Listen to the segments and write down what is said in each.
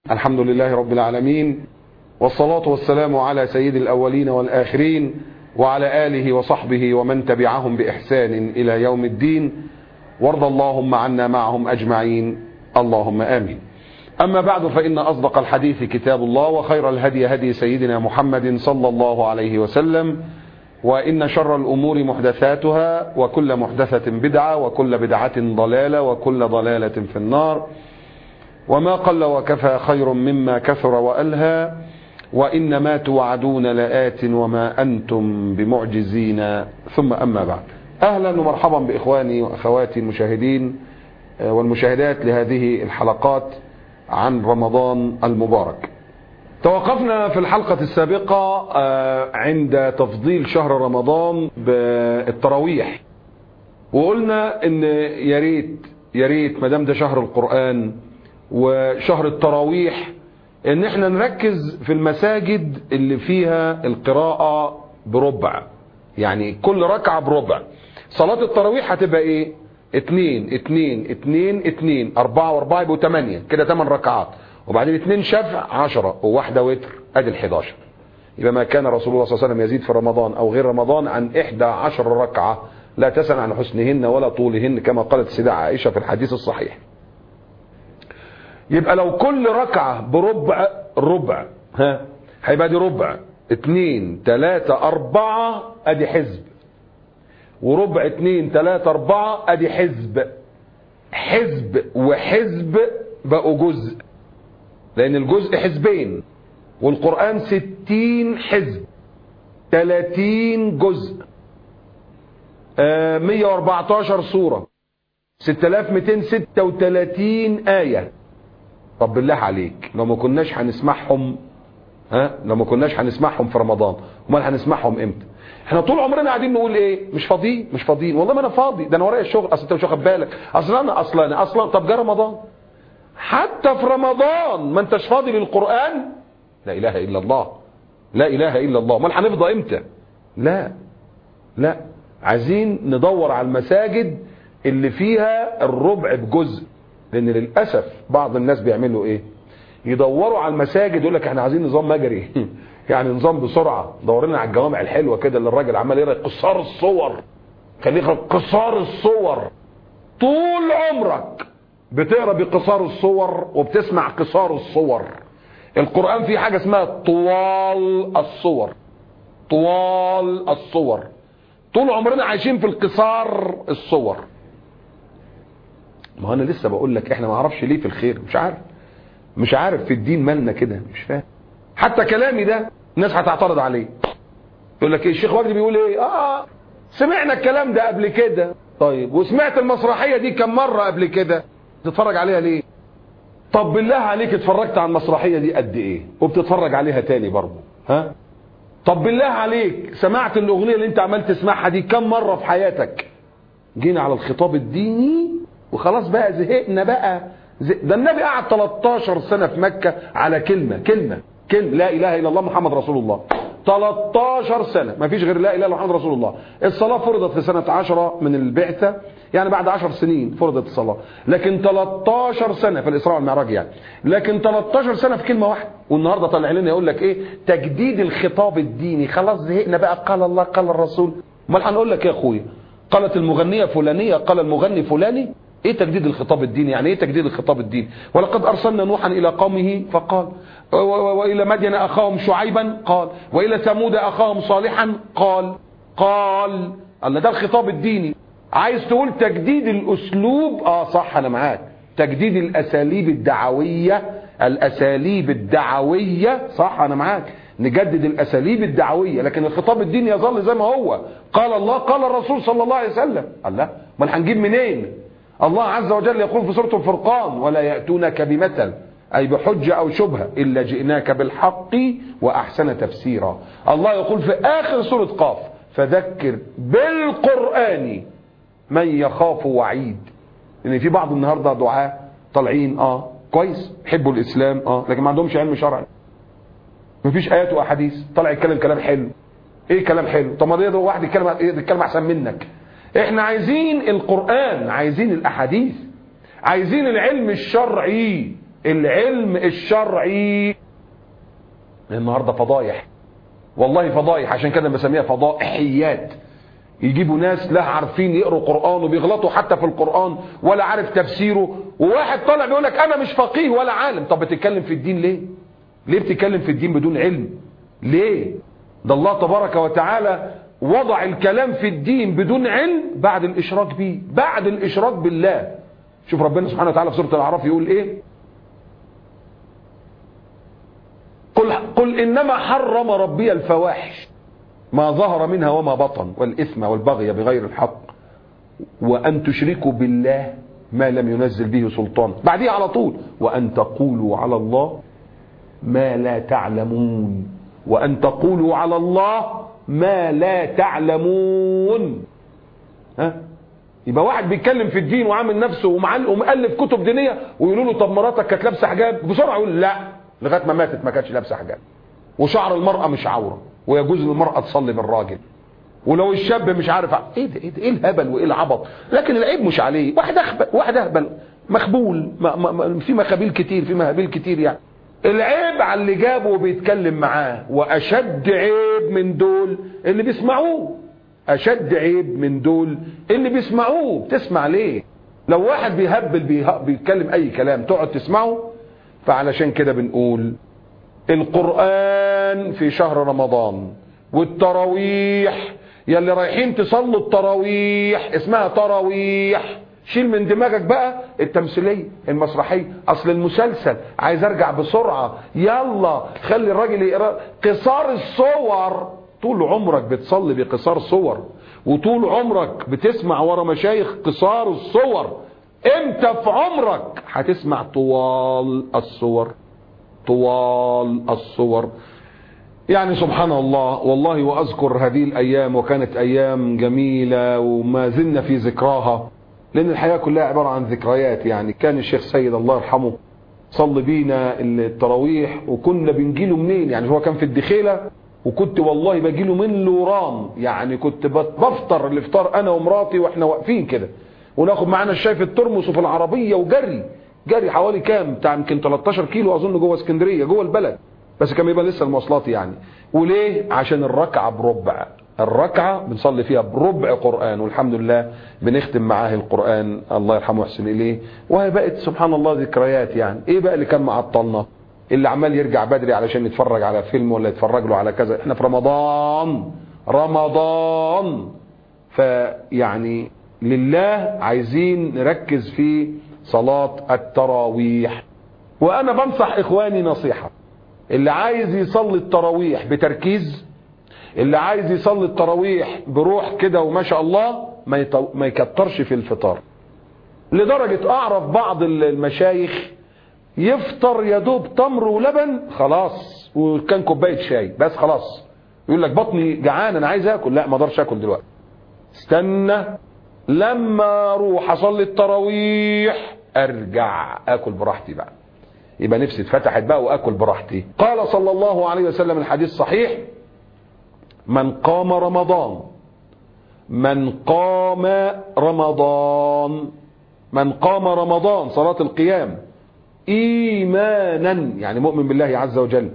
الحمد لله رب العالمين والصلاة والسلام على سيد الأولين والآخرين وعلى آله وصحبه ومن تبعهم بإحسان إلى يوم الدين وارض اللهم عنا معهم أجمعين اللهم آمين أما بعد فإن أصدق الحديث كتاب الله وخير الهدي هدي سيدنا محمد صلى الله عليه وسلم وإن شر الأمور محدثاتها وكل محدثة بدعة وكل بدعة ضلالة وكل ضلالة في النار وما قل وكفى خير مما كثر وألهى وإن ما توعدون لآت وما أنتم بمعجزين ثم أما بعد أهلا ومرحبا بإخواني وأخواتي المشاهدين والمشاهدات لهذه الحلقات عن رمضان المبارك توقفنا في الحلقة السابقة عند تفضيل شهر رمضان بالتراويح وقلنا ان يا ريت يا ريت ما دام ده شهر القرآن وشهر التراويح ان احنا نركز في المساجد اللي فيها القراءة بربع يعني كل ركعة بربع صلاة التراويح هتبقى ايه اتنين اتنين اتنين اتنين اربعة واربعة يبقوا تمانية كده تمن ركعات وبعدين اتنين شفع عشرة وواحدة وتر ادي الحداشر يبقى ما كان رسول الله صلى الله عليه وسلم يزيد في رمضان او غير رمضان عن احدى عشر ركعة لا تسأل عن حسنهن ولا طولهن كما قالت السيدة عائشة في الحديث الصحيح يبقى لو كل ركعة بربع ربع ها هيبقى دي ربع اتنين تلاتة اربعة ادي حزب وربع اتنين تلاتة اربعة ادي حزب حزب وحزب بقوا جزء لان الجزء حزبين والقرآن ستين حزب تلاتين جزء مية واربعتاشر سورة ستة الاف ميتين ستة وتلاتين آية طب بالله عليك لو ما كناش هنسمعهم ها لو ما كناش هنسمعهم في رمضان امال هنسمعهم امتى احنا طول عمرنا قاعدين نقول ايه مش فاضيين مش فاضيين والله ما انا فاضي ده انا ورايا الشغل اصل انت مش واخد بالك اصل انا اصلا انا اصلا طب جه رمضان حتى في رمضان ما انتش فاضي للقران لا اله الا الله لا اله الا الله امال هنفضى امتى لا لا عايزين ندور على المساجد اللي فيها الربع بجزء لان للاسف بعض الناس بيعملوا ايه يدوروا على المساجد يقول لك احنا عايزين نظام مجري يعني نظام بسرعه دور لنا على الجوامع الحلوه كده اللي الراجل عمال يقرا قصار الصور خليه يقرا قصار الصور طول عمرك بتقرا بقصار الصور وبتسمع قصار الصور القران فيه حاجه اسمها طوال الصور طوال الصور طول عمرنا عايشين في القصار الصور ما انا لسه بقول لك احنا ما نعرفش ليه في الخير مش عارف مش عارف في الدين مالنا كده مش فاهم حتى كلامي ده الناس هتعترض عليه يقول لك ايه الشيخ وجدي بيقول ايه اه سمعنا الكلام ده قبل كده طيب وسمعت المسرحيه دي كم مره قبل كده تتفرج عليها ليه طب بالله عليك اتفرجت على المسرحيه دي قد ايه وبتتفرج عليها تاني برضه ها طب بالله عليك سمعت الاغنيه اللي انت عمال تسمعها دي كم مره في حياتك جينا على الخطاب الديني وخلاص بقى زهقنا بقى ده النبي قعد 13 سنة في مكة على كلمة كلمة كلمة لا إله إلا الله محمد رسول الله 13 سنة ما فيش غير لا إله إلا محمد رسول الله الصلاة فرضت في سنة 10 من البعثة يعني بعد 10 سنين فرضت الصلاة لكن 13 سنة في الإسراء والمعراج يعني لكن 13 سنة في كلمة واحدة والنهاردة طالع لنا يقول لك إيه تجديد الخطاب الديني خلاص زهقنا بقى قال الله قال الرسول امال هنقول لك يا أخويا قالت المغنية فلانية قال المغني فلاني ايه تجديد الخطاب الديني يعني ايه تجديد الخطاب الديني ولقد ارسلنا نوحا الى قومه فقال والى مدين اخاهم شعيبا قال والى ثمود اخاهم صالحا قال قال الله ده الخطاب الديني عايز تقول تجديد الاسلوب اه صح انا معاك تجديد الاساليب الدعويه الاساليب الدعويه صح انا معاك نجدد الاساليب الدعويه لكن الخطاب الديني يظل زي ما هو قال الله قال الرسول صلى الله عليه وسلم الله امال هنجيب منين الله عز وجل يقول في سورة الفرقان ولا يأتونك بمثل أي بحجة أو شبهة إلا جئناك بالحق وأحسن تفسيرا الله يقول في آخر سورة قاف فذكر بالقرآن من يخاف وعيد لأن في بعض النهاردة دعاء طالعين اه كويس يحبوا الإسلام اه لكن ما عندهمش علم شرعي مفيش آيات وأحاديث طالع يتكلم كلام حلو ايه كلام حلو طب ما ده واحد يتكلم يتكلم احسن منك احنا عايزين القرآن عايزين الاحاديث عايزين العلم الشرعي العلم الشرعي النهارده فضايح والله فضايح عشان كده بسميها فضائحيات يجيبوا ناس لا عارفين يقروا قرآن وبيغلطوا حتى في القرآن ولا عارف تفسيره وواحد طالع بيقول لك انا مش فقيه ولا عالم طب بتتكلم في الدين ليه ليه بتتكلم في الدين بدون علم ليه ده الله تبارك وتعالى وضع الكلام في الدين بدون علم بعد الاشراك به بعد الاشراك بالله شوف ربنا سبحانه وتعالى في سورة الاعراف يقول ايه قل, قل انما حرم ربي الفواحش ما ظهر منها وما بطن والإثم والبغي بغير الحق وأن تشركوا بالله ما لم ينزل به سلطان بعديه على طول وأن تقولوا على الله ما لا تعلمون وأن تقولوا على الله ما لا تعلمون ها يبقى واحد بيتكلم في الدين وعامل نفسه ومؤلف كتب دينيه ويقولوا له طب مراتك كانت لابسه حجاب بسرعه يقول لا لغايه ما ماتت ما كانتش لابسه حجاب وشعر المراه مش عوره ويجوز للمرأة تصلي بالراجل ولو الشاب مش عارف ايه ده ايه ده ايه الهبل وايه العبط لكن العيب مش عليه واحد اخبل واحد اهبل مخبول ما ما في مخابيل كتير في مهابيل كتير يعني العيب على اللي جابه وبيتكلم معاه واشد عيب من دول اللي بيسمعوه اشد عيب من دول اللي بيسمعوه بتسمع ليه لو واحد بيهبل بيتكلم اي كلام تقعد تسمعه فعلشان كده بنقول القرآن في شهر رمضان والتراويح يلي رايحين تصلوا التراويح اسمها تراويح شيل من دماغك بقى التمثيلية المسرحية اصل المسلسل عايز ارجع بسرعة يلا خلي الراجل يقرا قصار الصور طول عمرك بتصلي بقصار صور وطول عمرك بتسمع ورا مشايخ قصار الصور امتى في عمرك هتسمع طوال الصور طوال الصور يعني سبحان الله والله وأذكر هذه الأيام وكانت أيام جميلة وما زلنا في ذكراها لأن الحياة كلها عبارة عن ذكريات يعني كان الشيخ سيد الله يرحمه صلي بينا التراويح وكنا بنجيله منين يعني هو كان في الدخيلة وكنت والله بجيله من لوران يعني كنت بفطر الافطار انا ومراتي واحنا واقفين كده وناخد معانا الشاي في الترمس وفي العربية وجري جري حوالي كام بتاع يمكن 13 كيلو اظن جوه اسكندريه جوه البلد بس كان بيبقى لسه المواصلات يعني وليه عشان الركعه بربع الركعه بنصلي فيها بربع قران والحمد لله بنختم معاه القران الله يرحمه ويحسن اليه وهي بقت سبحان الله ذكريات يعني ايه بقى اللي كان معطلنا اللي عمال يرجع بدري علشان يتفرج على فيلم ولا يتفرج له على كذا احنا في رمضان رمضان فيعني لله عايزين نركز في صلاة التراويح وانا بنصح اخواني نصيحة اللي عايز يصلي التراويح بتركيز اللي عايز يصلي التراويح بروح كده وما شاء الله ما, يطو... ما يكترش في الفطار لدرجة اعرف بعض المشايخ يفطر يا دوب تمر ولبن خلاص وكان كوباية شاي بس خلاص يقول لك بطني جعان انا عايز اكل لا ما اقدرش اكل دلوقتي استنى لما اروح اصلي التراويح ارجع اكل براحتي بقى يبقى نفسي اتفتحت بقى واكل براحتي قال صلى الله عليه وسلم الحديث صحيح من قام رمضان من قام رمضان من قام رمضان صلاة القيام ايمانا يعني مؤمن بالله عز وجل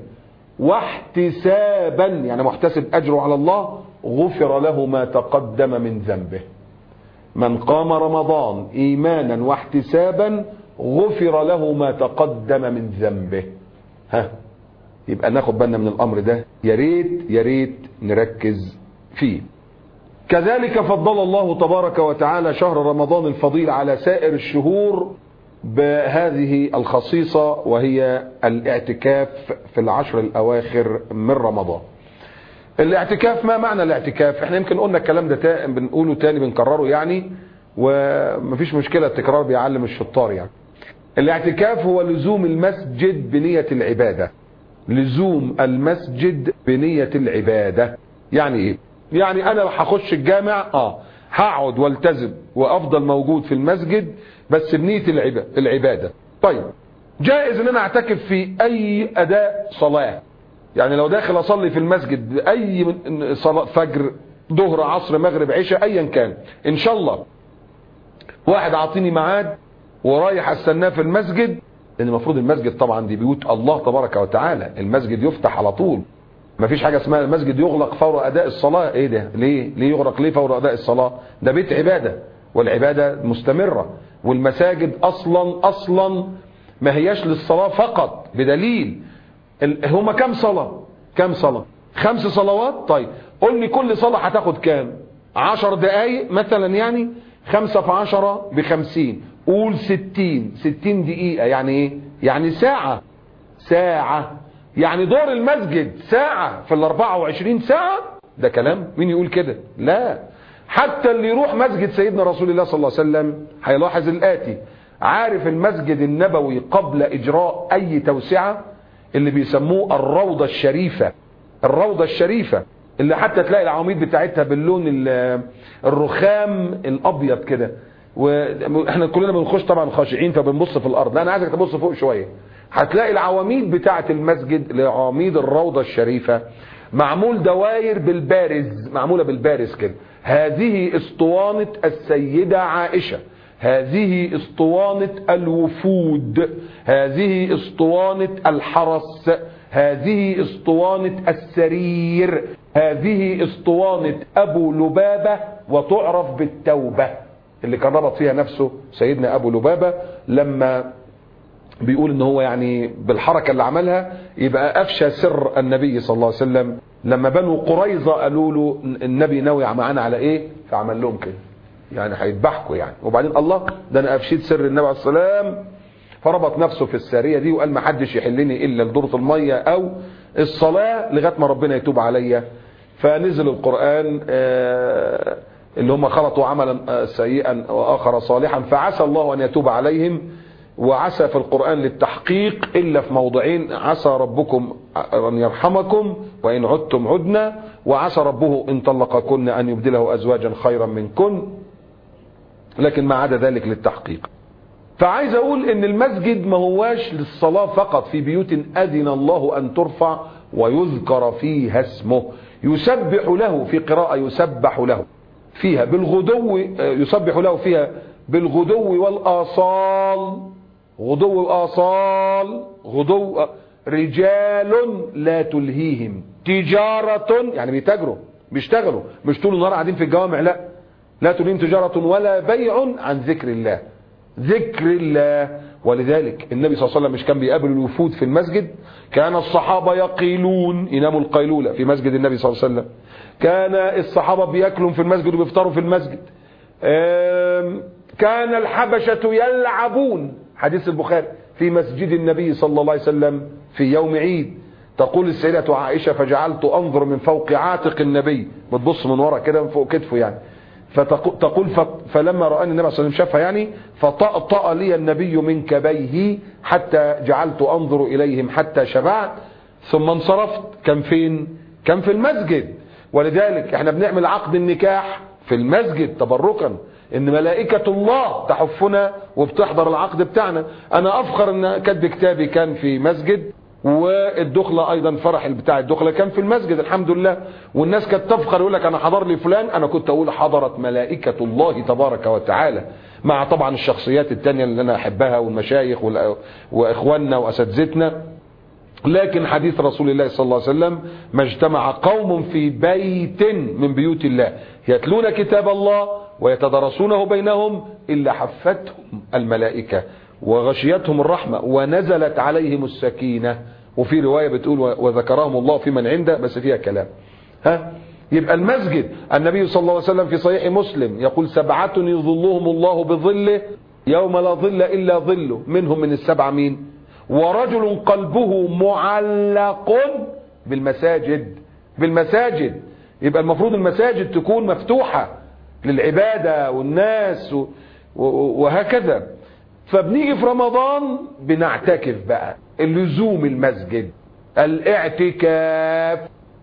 واحتسابا يعني محتسب اجره على الله غفر له ما تقدم من ذنبه من قام رمضان ايمانا واحتسابا غفر له ما تقدم من ذنبه ها يبقى ناخد بالنا من الامر ده يا ريت يا ريت نركز فيه كذلك فضل الله تبارك وتعالى شهر رمضان الفضيل على سائر الشهور بهذه الخصيصة وهي الاعتكاف في العشر الاواخر من رمضان الاعتكاف ما معنى الاعتكاف احنا يمكن قلنا الكلام ده تا... بنقوله تاني بنكرره يعني ومفيش مشكلة التكرار بيعلم الشطار يعني الاعتكاف هو لزوم المسجد بنية العبادة لزوم المسجد بنية العبادة يعني ايه يعني انا هخش الجامع اه هقعد والتزم وافضل موجود في المسجد بس بنية العبادة طيب جائز ان انا اعتكف في اي اداء صلاة يعني لو داخل اصلي في المسجد باي صلاة فجر ظهر عصر مغرب عشاء ايا كان ان شاء الله واحد عاطيني ميعاد ورايح استناه في المسجد لان المفروض المسجد طبعا دي بيوت الله تبارك وتعالى المسجد يفتح على طول ما فيش حاجه اسمها المسجد يغلق فور اداء الصلاه ايه ده ليه ليه يغلق ليه فور اداء الصلاه ده بيت عباده والعباده مستمره والمساجد اصلا اصلا ما هياش للصلاه فقط بدليل ال- هما كام صلاه كام صلاه خمس صلوات طيب قول لي كل صلاه هتاخد كام عشر دقايق مثلا يعني خمسة في عشرة بخمسين قول ستين ستين دقيقة يعني ايه يعني ساعة ساعة يعني دور المسجد ساعة في ال 24 ساعة ده كلام مين يقول كده لا حتى اللي يروح مسجد سيدنا رسول الله صلى الله عليه وسلم هيلاحظ الآتي عارف المسجد النبوي قبل إجراء أي توسعة اللي بيسموه الروضة الشريفة الروضة الشريفة اللي حتى تلاقي العواميد بتاعتها باللون ال- الرخام الأبيض كده واحنا كلنا بنخش طبعا خاشعين فبنبص في الارض لا انا عايزك تبص فوق شويه هتلاقي العواميد بتاعه المسجد لعواميد الروضه الشريفه معمول دواير بالبارز معموله بالبارز كده هذه اسطوانه السيده عائشه هذه اسطوانه الوفود هذه اسطوانه الحرس هذه اسطوانه السرير هذه اسطوانه ابو لبابه وتعرف بالتوبه اللي كان ربط فيها نفسه سيدنا ابو لبابه لما بيقول ان هو يعني بالحركه اللي عملها يبقى افشى سر النبي صلى الله عليه وسلم لما بنو قريظه قالوا له النبي ناوي معانا على ايه فعمل لهم كده يعني هيذبحكوا يعني وبعدين الله ده انا افشيت سر النبي عليه السلام فربط نفسه في الساريه دي وقال ما حدش يحلني الا لدوره الميه او الصلاه لغايه ما ربنا يتوب عليا فنزل القران آه اللي هم خلطوا عملا آه، سيئا واخر صالحا فعسى الله ان يتوب عليهم وعسى في القرآن للتحقيق إلا في موضعين عسى ربكم أن يرحمكم وإن عدتم عدنا وعسى ربه إن طلقكن أن يبدله أزواجا خيرا منكن لكن ما عدا ذلك للتحقيق فعايز أقول إن المسجد ما هواش للصلاة فقط في بيوت أذن الله أن ترفع ويذكر فيها اسمه يسبح له في قراءة يسبح له فيها بالغدو يسبح له فيها بالغدو والآصال غدو وآصال غدو رجال لا تلهيهم تجارة يعني بيتاجروا بيشتغلوا مش طول النهار قاعدين في الجوامع لا لا تلهيهم تجارة ولا بيع عن ذكر الله ذكر الله ولذلك النبي صلى الله عليه وسلم مش كان بيقابل الوفود في المسجد كان الصحابة يقيلون يناموا القيلولة في مسجد النبي صلى الله عليه وسلم كان الصحابة بياكلوا في المسجد وبيفطروا في المسجد آم، كان الحبشة يلعبون حديث البخاري في مسجد النبي صلى الله عليه وسلم في يوم عيد تقول السيدة عائشة فجعلت أنظر من فوق عاتق النبي بتبص من ورا كده من فوق كتفه يعني فتقول فلما رآني النبي صلى الله عليه وسلم شافها يعني فطأطأ لي النبي من كبيه حتى جعلت أنظر إليهم حتى شبعت ثم انصرفت كان فين كان في المسجد ولذلك احنا بنعمل عقد النكاح في المسجد تبركا ان ملائكة الله تحفنا وبتحضر العقد بتاعنا انا افخر ان كتب كتابي كان في مسجد والدخلة ايضا فرح بتاع الدخلة كان في المسجد الحمد لله والناس كانت تفخر يقول لك انا حضر لي فلان انا كنت اقول حضرت ملائكة الله تبارك وتعالى مع طبعا الشخصيات التانية اللي انا احبها والمشايخ واخواننا واساتذتنا لكن حديث رسول الله صلى الله عليه وسلم ما اجتمع قوم في بيت من بيوت الله يتلون كتاب الله ويتدرسونه بينهم إلا حفتهم الملائكة وغشيتهم الرحمة ونزلت عليهم السكينة وفي رواية بتقول وذكرهم الله في من عنده بس فيها كلام ها يبقى المسجد النبي صلى الله عليه وسلم في صحيح مسلم يقول سبعة يظلهم الله بظله يوم لا ظل إلا ظله منهم من السبعة مين ورجل قلبه معلق بالمساجد بالمساجد يبقى المفروض المساجد تكون مفتوحة للعبادة والناس و... و... وهكذا فبنيجي في رمضان بنعتكف بقى اللزوم المسجد الاعتكاف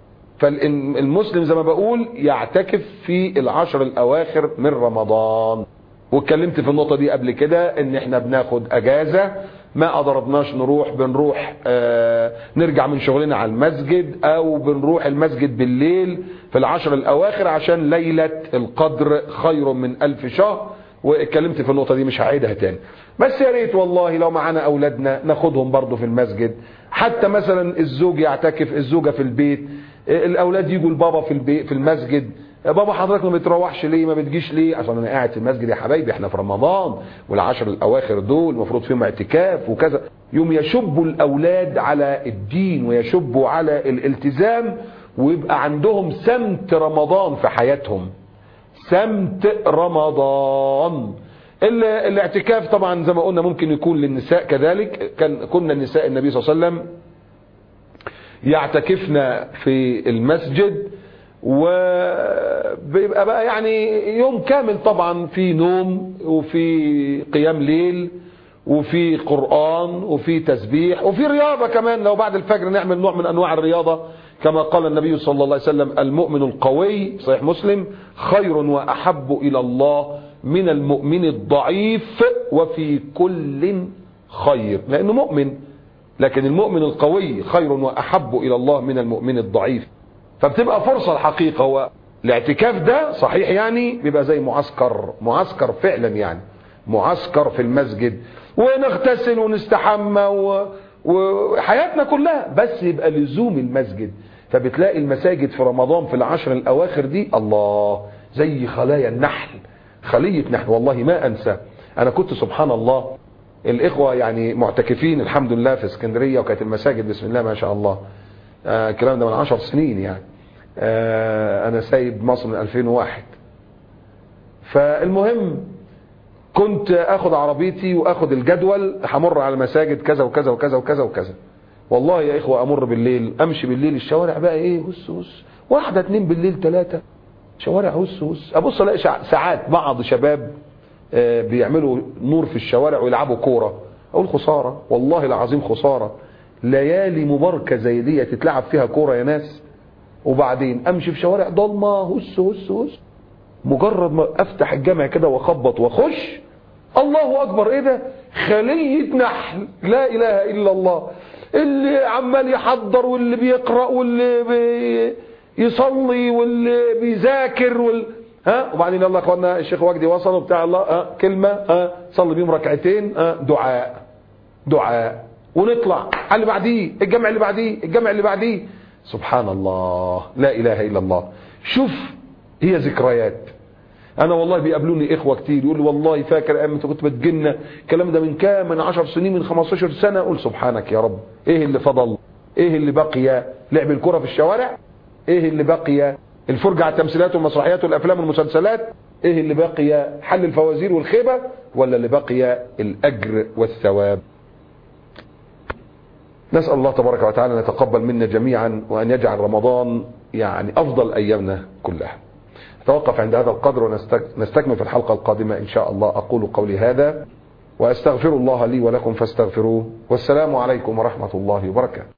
فالمسلم زي ما بقول يعتكف في العشر الاواخر من رمضان واتكلمت في النقطة دي قبل كده ان احنا بناخد اجازة ما قدرناش نروح بنروح آه نرجع من شغلنا على المسجد او بنروح المسجد بالليل في العشر الاواخر عشان ليلة القدر خير من الف شهر واتكلمت في النقطة دي مش هعيدها تاني بس يا ريت والله لو معانا اولادنا ناخدهم برضه في المسجد حتى مثلا الزوج يعتكف الزوجه في البيت الاولاد يجوا البابا في البيت في المسجد بابا حضرتك ما بتروحش ليه ما بتجيش ليه عشان انا قاعد في المسجد يا حبايبي احنا في رمضان والعشر الاواخر دول المفروض فيهم اعتكاف وكذا يوم يشبوا الاولاد على الدين ويشبوا على الالتزام ويبقى عندهم سمت رمضان في حياتهم سمت رمضان الاعتكاف طبعا زي ما قلنا ممكن يكون للنساء كذلك كان كنا النساء النبي صلى الله عليه وسلم يعتكفن في المسجد وبيبقى بقى يعني يوم كامل طبعا في نوم وفي قيام ليل وفي قرآن وفي تسبيح وفي رياضة كمان لو بعد الفجر نعمل نوع من أنواع الرياضة كما قال النبي صلى الله عليه وسلم المؤمن القوي صحيح مسلم خير وأحب إلى الله من المؤمن الضعيف وفي كل خير لأنه مؤمن لكن المؤمن القوي خير وأحب إلى الله من المؤمن الضعيف فبتبقى فرصة الحقيقة هو الاعتكاف ده صحيح يعني بيبقى زي معسكر معسكر فعلا يعني معسكر في المسجد ونغتسل ونستحمى و... وحياتنا كلها بس يبقى لزوم المسجد فبتلاقي المساجد في رمضان في العشر الأواخر دي الله زي خلايا النحل خلية نحل والله ما أنسى أنا كنت سبحان الله الإخوة يعني معتكفين الحمد لله في اسكندرية وكانت المساجد بسم الله ما شاء الله آه الكلام ده من عشر سنين يعني آه أنا سايب مصر من 2001 فالمهم كنت اخد عربيتي واخد الجدول همر على مساجد كذا وكذا وكذا وكذا وكذا والله يا اخوة امر بالليل امشي بالليل الشوارع بقى ايه هس هس واحدة اتنين بالليل ثلاثة شوارع هس هس ابص الاقي ساعات بعض شباب بيعملوا نور في الشوارع ويلعبوا كورة اقول خسارة والله العظيم خسارة ليالي مباركة زي دي تتلعب فيها كورة يا ناس وبعدين امشي في شوارع ضلمة هس هس هس مجرد ما افتح الجامع كده واخبط واخش الله اكبر ايه ده خلية نحل لا اله الا الله اللي عمال يحضر واللي بيقرأ واللي بيصلي واللي بيذاكر وال... ها وبعدين يلا اخوانا الشيخ وجدي وصل وبتاع الله ها كلمة ها صلي بيهم ركعتين ها دعاء دعاء ونطلع على اللي بعديه الجامع اللي بعديه الجامع اللي بعديه سبحان الله لا اله الا الله شوف هي ذكريات انا والله بيقابلوني اخوه كتير يقول والله فاكر ايام انت كنت بتجينا الكلام ده من كام من 10 سنين من 15 سنه اقول سبحانك يا رب ايه اللي فضل ايه اللي بقي لعب الكره في الشوارع ايه اللي بقي الفرجه على التمثيلات والمسرحيات والافلام والمسلسلات ايه اللي بقي حل الفوازير والخيبه ولا اللي بقي الاجر والثواب نسال الله تبارك وتعالى ان يتقبل منا جميعا وان يجعل رمضان يعني افضل ايامنا كلها نتوقف عند هذا القدر ونستكمل في الحلقة القادمة إن شاء الله أقول قولي هذا وأستغفر الله لي ولكم فاستغفروه والسلام عليكم ورحمة الله وبركاته